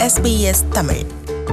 SBS Tamil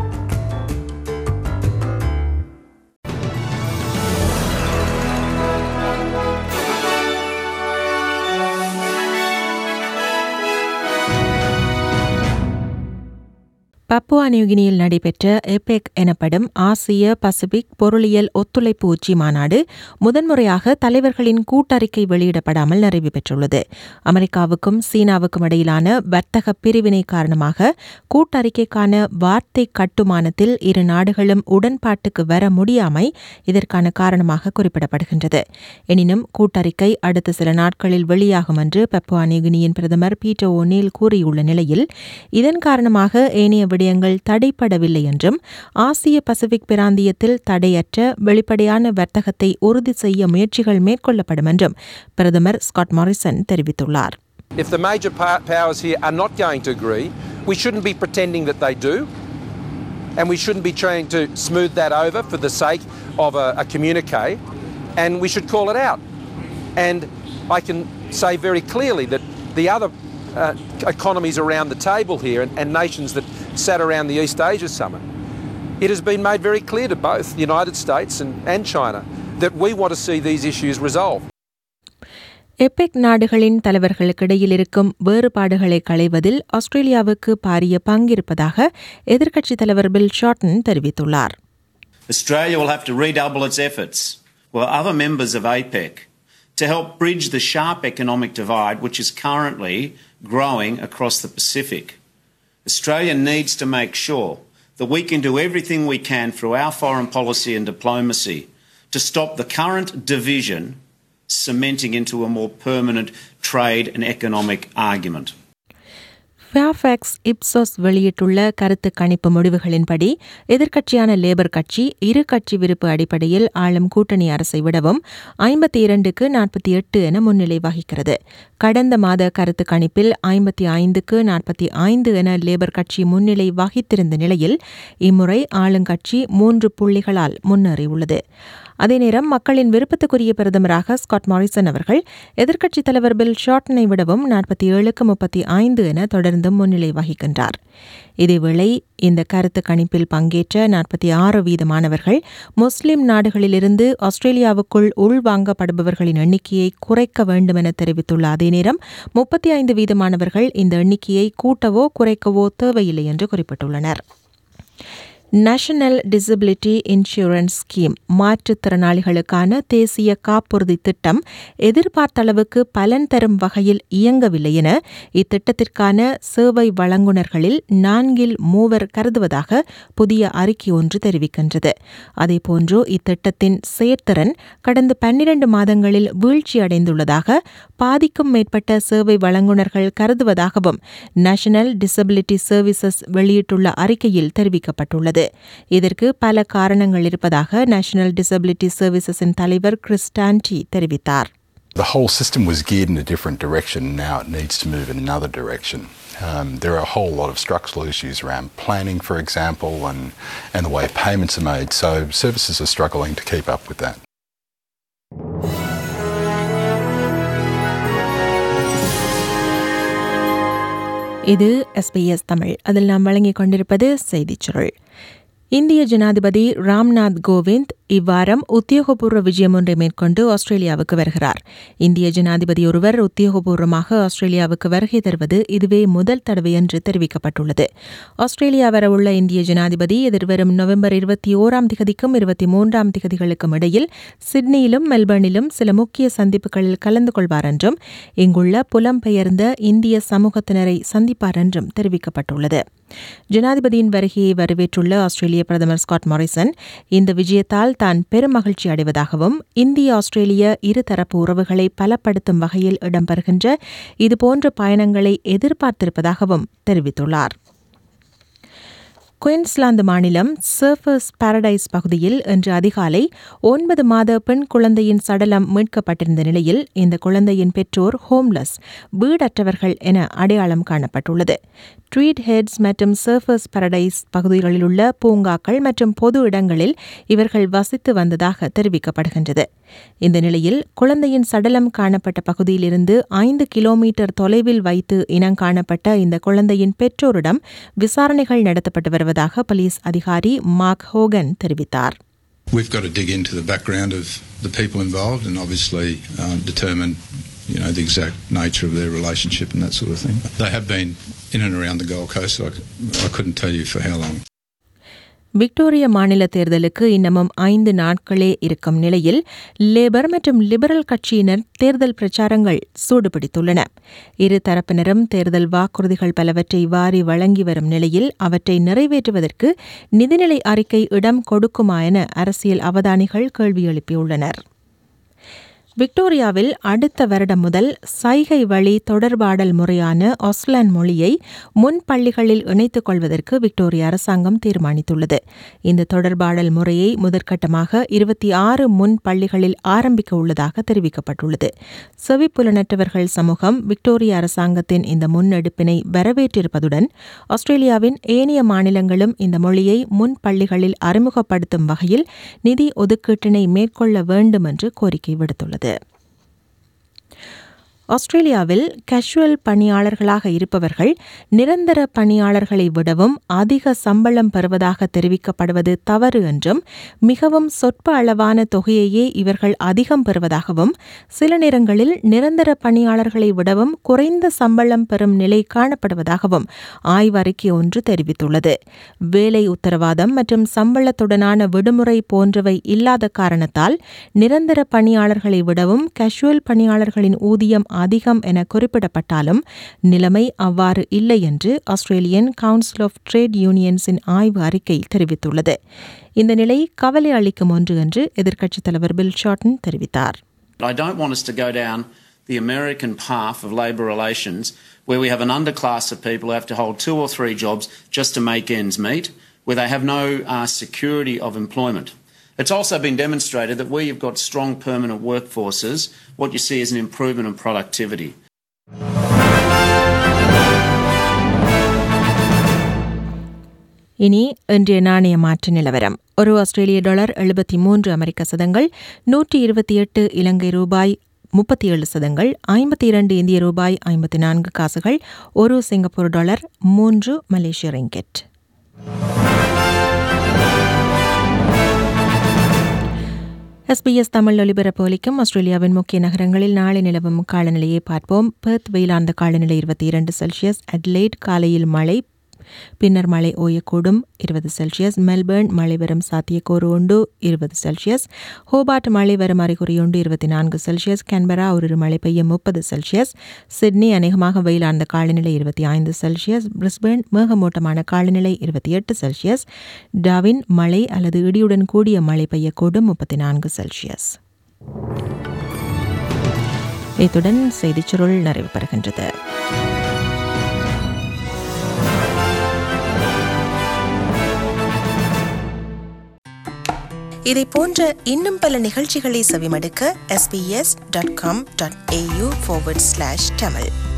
Papua நியூகினியில் நடைபெற்ற எபெக் எனப்படும் ஆசிய பசிபிக் பொருளியல் ஒத்துழைப்பு உச்சி மாநாடு முதன்முறையாக தலைவர்களின் கூட்டறிக்கை வெளியிடப்படாமல் நிறைவு பெற்றுள்ளது அமெரிக்காவுக்கும் சீனாவுக்கும் இடையிலான வர்த்தக பிரிவினை காரணமாக கூட்டறிக்கைக்கான வார்த்தை கட்டுமானத்தில் இரு நாடுகளும் உடன்பாட்டுக்கு வர முடியாமை இதற்கான காரணமாக குறிப்பிடப்படுகின்றது எனினும் கூட்டறிக்கை அடுத்த சில நாட்களில் வெளியாகும் என்று பப்புவா நியூகினியின் பிரதமர் பீட்டர் ஒனீல் கூறியுள்ள நிலையில் இதன் காரணமாக ஏனைய விடயங்கள் தடைப்படவில்லை என்றும் ஆசிய பசிபிக் பிராந்தியத்தில் தடையற்ற வெளிப்படையான வர்த்தகத்தை உறுதி செய்ய முயற்சிகள் மேற்கொள்ளப்படும் என்றும் பிரதமர் ஸ்காட் மாரிசன் தெரிவித்துள்ளார் If the major pa- powers here are not going to agree, we shouldn't be pretending that they do, and we shouldn't be trying to smooth that over for the sake of a, a communique, and we should call it out. And I can say very clearly that the other uh, economies around the table here and, and nations that sat around the East Asia Summit, it has been made very clear to both the United States and, and China that we want to see these issues resolved. APEC நாடுகளின் தலைவர்களுக்கிடையில் இருக்கும் வேறுபாடுகளை களைவதில் ஆஸ்திரேலியாவுக்கு பாரிய பங்கிருப்பதாக எதிர்க்கட்சித் தலைவர் Bill Shorten தெரிவித்துள்ளார் Australia will have to redouble its efforts with other members of APEC to help bridge the sharp economic divide which is currently growing across the Pacific. Australia needs to make sure that we can do everything we can through our foreign policy and diplomacy to stop the current division cementing into a more permanent trade and economic argument. Fairfax Ipsos வெளியிட்டுள்ள கருத்து கணிப்பு முடிவுகளின்படி எதிர்க்கட்சியான labour கட்சி இரு கட்சி விருப்பு அடிப்படையில் ஆளும் கூட்டணி அரசை விடவும் ஐம்பத்தி இரண்டுக்கு நாற்பத்தி எட்டு என முன்னிலை வகிக்கிறது கடந்த மாத கருத்து கணிப்பில் ஐம்பத்தி ஐந்துக்கு நாற்பத்தி ஐந்து என லேபர் கட்சி முன்னிலை வகித்திருந்த நிலையில் இம்முறை ஆளுங்கட்சி மூன்று புள்ளிகளால் முன்னேறியுள்ளது அதே நேரம் மக்களின் விருப்பத்துக்குரிய பிரதமராக ஸ்காட் மாரிசன் அவர்கள் எதிர்க்கட்சித் தலைவர் பில் ஷார்ட்டனை விடவும் நாற்பத்தி ஏழுக்கு முப்பத்தி ஐந்து என தொடர்ந்தும் முன்னிலை வகிக்கின்றார் இதேவேளை இந்த கருத்து கணிப்பில் பங்கேற்ற நாற்பத்தி ஆறு வீதமானவர்கள் முஸ்லிம் நாடுகளிலிருந்து ஆஸ்திரேலியாவுக்குள் உள்வாங்கப்படுபவர்களின் எண்ணிக்கையை குறைக்க வேண்டும் என தெரிவித்துள்ள அதே நேரம் முப்பத்தி ஐந்து வீதமானவர்கள் இந்த எண்ணிக்கையை கூட்டவோ குறைக்கவோ தேவையில்லை என்று குறிப்பிட்டுள்ளனர் நேஷனல் டிசபிலிட்டி இன்சூரன்ஸ் ஸ்கீம் மாற்றுத்திறனாளிகளுக்கான தேசிய காப்புறுதி திட்டம் எதிர்பார்த்த அளவுக்கு பலன் தரும் வகையில் இயங்கவில்லை என இத்திட்டத்திற்கான சேவை வழங்குநர்களில் நான்கில் மூவர் கருதுவதாக புதிய அறிக்கை ஒன்று தெரிவிக்கின்றது அதேபோன்று இத்திட்டத்தின் செயற்திறன் கடந்த பன்னிரண்டு மாதங்களில் வீழ்ச்சியடைந்துள்ளதாக பாதிக்கும் மேற்பட்ட சேவை வழங்குநர்கள் கருதுவதாகவும் நேஷனல் டிசபிலிட்டி சர்வீசஸ் வெளியிட்டுள்ள அறிக்கையில் தெரிவிக்கப்பட்டுள்ளது இதற்கு பல காரணங்கள் இருப்பதாக நேஷனல் டிசபிலிட்டி சர்வீசஸின் தலைவர் கிறிஸ்டான்டி தெரிவித்தார் The whole system was geared in a different direction. Now it needs to move in another direction. Um, there are a whole lot of structural issues around planning, for example, and, and the way payments are made. So services are struggling to keep up with that. இது SBS Tamil அதில் நாம் வழங்கிக் கொண்டிருப்பது செய்திச் சுருள் இந்திய ஜனாதிபதி ராம்நாத் கோவிந்த் இவ்வாரம் உத்தியோகபூர்வ விஜயம் ஒன்றை மேற்கொண்டு ஆஸ்திரேலியாவுக்கு வருகிறார் இந்திய ஜனாதிபதி ஒருவர் உத்தியோகபூர்வமாக ஆஸ்திரேலியாவுக்கு வருகை தருவது இதுவே முதல் தடவை என்று தெரிவிக்கப்பட்டுள்ளது ஆஸ்திரேலியா வரவுள்ள இந்திய ஜனாதிபதி எதிர்வரும் நவம்பர் இருபத்தி ஓராம் திகதிக்கும் இருபத்தி மூன்றாம் திகதிகளுக்கும் இடையில் சிட்னியிலும் மெல்பர்னிலும் சில முக்கிய சந்திப்புகளில் கலந்து கொள்வார் என்றும் இங்குள்ள புலம்பெயர்ந்த இந்திய சமூகத்தினரை சந்திப்பார் என்றும் தெரிவிக்கப்பட்டுள்ளது ஜனாதிபதியின் வருகையை வரவேற்றுள்ள ஆஸ்திரேலிய பிரதமர் ஸ்காட் மாரிசன் இந்த விஜயத்தால் தான் பெருமகிழ்ச்சி அடைவதாகவும் இந்திய ஆஸ்திரேலிய இருதரப்பு உறவுகளை பலப்படுத்தும் வகையில் இடம்பெறுகின்ற இதுபோன்ற பயணங்களை எதிர்பார்த்திருப்பதாகவும் தெரிவித்துள்ளார் குயின்ஸ்லாந்து மாநிலம் சர்ஃபர்ஸ் பாரடைஸ் பகுதியில் இன்று அதிகாலை ஒன்பது மாத பெண் குழந்தையின் சடலம் மீட்கப்பட்டிருந்த நிலையில் இந்த குழந்தையின் பெற்றோர் ஹோம்லெஸ் வீடற்றவர்கள் என அடையாளம் காணப்பட்டுள்ளது ட்ரீட் ஹெட்ஸ் மற்றும் சர்ஃபர்ஸ் பாரடைஸ் பகுதிகளில் உள்ள பூங்காக்கள் மற்றும் பொது இடங்களில் இவர்கள் வசித்து வந்ததாக தெரிவிக்கப்படுகின்றது இந்த நிலையில் குழந்தையின் சடலம் காணப்பட்ட பகுதியிலிருந்து ஐந்து கிலோமீட்டர் தொலைவில் வைத்து இனம் காணப்பட்ட இந்த குழந்தையின் பெற்றோரிடம் விசாரணைகள் நடத்தப்பட்டு வருவதாக போலீஸ் அதிகாரி மார்க் ஹோகன் தெரிவித்தார் We've got to dig into the background of the people involved and obviously um, determine, you know, the exact nature of their relationship and that sort of thing. They have been in and around the Gold Coast. I, I couldn't tell you for how long. விக்டோரிய மாநில தேர்தலுக்கு இன்னமும் ஐந்து நாட்களே இருக்கும் நிலையில் labour மற்றும் liberal கட்சியினர் தேர்தல் பிரச்சாரங்கள் சூடுபிடித்துள்ளன இரு தரப்பினரும் தேர்தல் வாக்குறுதிகள் பலவற்றை வாரி வழங்கி வரும் நிலையில் அவற்றை நிறைவேற்றுவதற்கு நிதிநிலை அறிக்கை இடம் கொடுக்குமா என அரசியல் அவதானிகள் கேள்வி எழுப்பியுள்ளனர் விக்டோரியாவில் அடுத்த வருடம் முதல் சைகை வழி தொடர்பாடல் முறையான ஒஸ்லான் மொழியை முன் பள்ளிகளில் இணைத்துக் கொள்வதற்கு விக்டோரியா அரசாங்கம் தீர்மானித்துள்ளது இந்த தொடர்பாடல் முறையை முதற்கட்டமாக இருபத்தி ஆறு முன் பள்ளிகளில் ஆரம்பிக்க உள்ளதாக தெரிவிக்கப்பட்டுள்ளது செவிப்புலனற்றவர்கள் சமூகம் விக்டோரியா அரசாங்கத்தின் இந்த முன்னெடுப்பினை வரவேற்றிருப்பதுடன் ஆஸ்திரேலியாவின் ஏனைய மாநிலங்களும் இந்த மொழியை முன் பள்ளிகளில் அறிமுகப்படுத்தும் வகையில் நிதி ஒதுக்கீட்டினை மேற்கொள்ள வேண்டும் என்று கோரிக்கை விடுத்துள்ளது ஆஸ்திரேலியாவில் கேஷுவல் பணியாளர்களாக இருப்பவர்கள் நிரந்தர பணியாளர்களை விடவும் அதிக சம்பளம் பெறுவதாக தெரிவிக்கப்படுவது தவறு என்றும் மிகவும் சொற்ப அளவான தொகையையே இவர்கள் அதிகம் பெறுவதாகவும் சில நேரங்களில் நிரந்தர பணியாளர்களை விடவும் குறைந்த சம்பளம் பெறும் நிலை காணப்படுவதாகவும் ஆய்வறிக்கை ஒன்று தெரிவித்துள்ளது வேலை உத்தரவாதம் மற்றும் சம்பளத்துடனான விடுமுறை போன்றவை இல்லாத காரணத்தால் நிரந்தர பணியாளர்களை விடவும் கேஷுவல் பணியாளர்களின் ஊதியம் அதிகம் என குறிப்பிடப்பட்டாலும் நிலைமை அவ்வாறு இல்லை என்று ஆஸ்திரேலியன் கவுன்சில் ஆஃப் ட்ரேட் யூனியன்ஸின் ஆய்வு அறிக்கை தெரிவித்துள்ளது இந்த நிலை கவலை அளிக்கும் ஒன்று என்று எதிர்க்கட்சித் தலைவர் பில் ஷார்டன் தெரிவித்தார் I don't want us to go down the American path of labour relations where we have an underclass of people who have to hold two or three jobs just to make ends meet, where they have no uh, security of employment. It's also been demonstrated that where you've got strong permanent workforces, what you see is an improvement in productivity. இனி இன்றைய நாணய மாற்று நிலவரம் ஒரு ஆஸ்திரேலிய dollar எழுபத்தி மூன்று அமெரிக்க சதங்கள் நூற்றி இருபத்தி எட்டு இலங்கை ரூபாய் முப்பத்தி ஏழு சதங்கள் ஐம்பத்தி இரண்டு இந்திய ரூபாய் ஐம்பத்தி நான்கு காசுகள் ஒரு சிங்கப்பூர் டாலர் மூன்று மலேசிய ரிங்கெட் எஸ்பிஎஸ் தமிழ் ஒலிபரப்பு ஒலிக்கும் ஆஸ்திரேலியாவின் முக்கிய நகரங்களில் நாளை நிலவும் காலநிலையை பார்ப்போம் பெர்த் வெயிலார்ந்த காலநிலை இருபத்தி இரண்டு செல்சியஸ் அட்லைட் காலையில் மழை பின்னர் மழை ஓயக்கூடும் இருபது செல்சியஸ் மெல்பர்ன் மழை வரும் சாத்தியக்கூறு உண்டு இருபது செல்சியஸ் ஹோபார்ட் மழை வரும் அறிகுறியுண்டு இருபத்தி நான்கு செல்சியஸ் கேன்பரா ஒரு மழை பெய்யும் முப்பது செல்சியஸ் சிட்னி அநேகமாக வெயிலார்ந்த காலநிலை இருபத்தி ஐந்து செல்சியஸ் பிரிஸ்பேர்ன் மேகமூட்டமான காலநிலை இருபத்தி எட்டு செல்சியஸ் டாவின் மழை அல்லது இடியுடன் கூடிய மழை பெய்யக்கூடும் முப்பத்தி நான்கு செல்சியஸ் இத்துடன் செய்திச் சுருள் நிறைவு பெறுகின்றது இதை போன்ற இன்னும் பல நிகழ்ச்சிகளை செவிமடுக்க sbs.com.au forward slash tamil